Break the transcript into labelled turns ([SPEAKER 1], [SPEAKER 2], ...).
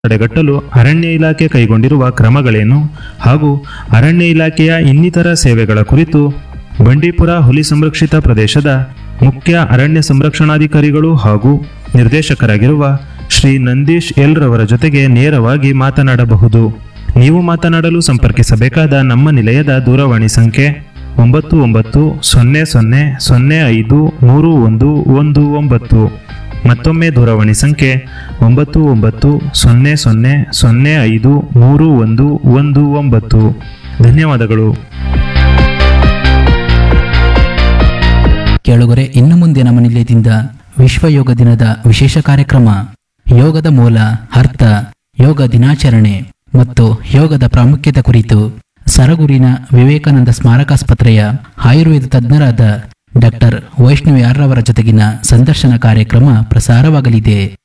[SPEAKER 1] ತಡೆಗಟ್ಟಲು ಅರಣ್ಯ ಇಲಾಖೆ ಕೈಗೊಂಡಿರುವ ಕ್ರಮಗಳೇನು ಹಾಗೂ ಅರಣ್ಯ ಇಲಾಖೆಯ ಇನ್ನಿತರ ಸೇವೆಗಳ ಕುರಿತು ಬಂಡೀಪುರ ಹುಲಿ ಸಂರಕ್ಷಿತ ಪ್ರದೇಶದ ಮುಖ್ಯ ಅರಣ್ಯ ಸಂರಕ್ಷಣಾಧಿಕಾರಿಗಳು ಹಾಗೂ ನಿರ್ದೇಶಕರಾಗಿರುವ ಶ್ರೀ ನಂದೀಶ್ ಎಲ್ ರವರ ಜೊತೆಗೆ ನೇರವಾಗಿ ಮಾತನಾಡಬಹುದು ನೀವು ಮಾತನಾಡಲು ಸಂಪರ್ಕಿಸಬೇಕಾದ ನಮ್ಮ ನಿಲಯದ ದೂರವಾಣಿ ಸಂಖ್ಯೆ ಒಂಬತ್ತು ಒಂಬತ್ತು ಸೊನ್ನೆ ಸೊನ್ನೆ ಸೊನ್ನೆ ಐದು ಮೂರು ಒಂದು ಒಂದು ಒಂಬತ್ತು ಮತ್ತೊಮ್ಮೆ ದೂರವಾಣಿ ಸಂಖ್ಯೆ ಒಂಬತ್ತು ಒಂಬತ್ತು ಸೊನ್ನೆ ಸೊನ್ನೆ ಸೊನ್ನೆ ಐದು ಮೂರು ಒಂದು ಒಂದು ಒಂಬತ್ತು ಧನ್ಯವಾದಗಳು
[SPEAKER 2] ಕೇಳುಗರೆ ಇನ್ನು ಮುಂದೆ ನಮ್ಮ ನಿಲಯದಿಂದ ವಿಶ್ವ ಯೋಗ ದಿನದ ವಿಶೇಷ ಕಾರ್ಯಕ್ರಮ ಯೋಗದ ಮೂಲ ಅರ್ಥ ಯೋಗ ದಿನಾಚರಣೆ ಮತ್ತು ಯೋಗದ ಪ್ರಾಮುಖ್ಯತೆ ಕುರಿತು ಸರಗೂರಿನ ವಿವೇಕಾನಂದ ಸ್ಮಾರಕಾಸ್ಪತ್ರೆಯ ಆಯುರ್ವೇದ ತಜ್ಞರಾದ ಡಾಕ್ಟರ್ ವೈಷ್ಣವಿ ಆರ್ರವರ ಜೊತೆಗಿನ ಸಂದರ್ಶನ ಕಾರ್ಯಕ್ರಮ ಪ್ರಸಾರವಾಗಲಿದೆ